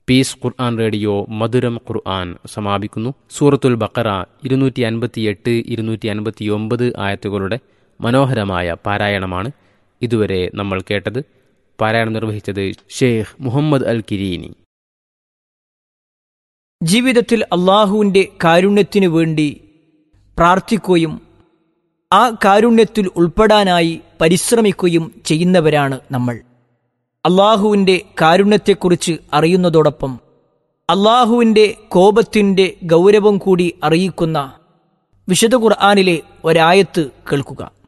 piece ഖുർആൻ radio മധുരം ഖുർആൻ സമാപിക്കുന്നു സൂറത്തുൽ ബക്കറ ഇരുന്നൂറ്റി അൻപത്തി എട്ട് ഇരുന്നൂറ്റി അൻപത്തി ഒമ്പത് ആയത്തുകളുടെ മനോഹരമായ പാരായണമാണ് ഇതുവരെ നമ്മൾ കേട്ടത് പാരായണം നിർവഹിച്ചത് ഷെയ്ഖ് മുഹമ്മദ് അൽ കിരീനി ജീവിതത്തിൽ അള്ളാഹുവിൻ്റെ കാരുണ്യത്തിനു വേണ്ടി പ്രാർത്ഥിക്കുകയും ആ കാരുണ്യത്തിൽ ഉൾപ്പെടാനായി പരിശ്രമിക്കുകയും ചെയ്യുന്നവരാണ് നമ്മൾ അള്ളാഹുവിൻ്റെ കാരുണ്യത്തെക്കുറിച്ച് അറിയുന്നതോടൊപ്പം അള്ളാഹുവിൻ്റെ കോപത്തിൻ്റെ ഗൗരവം കൂടി അറിയിക്കുന്ന വിശുദ്ധ ഖുർആാനിലെ ഒരായത്ത് കേൾക്കുക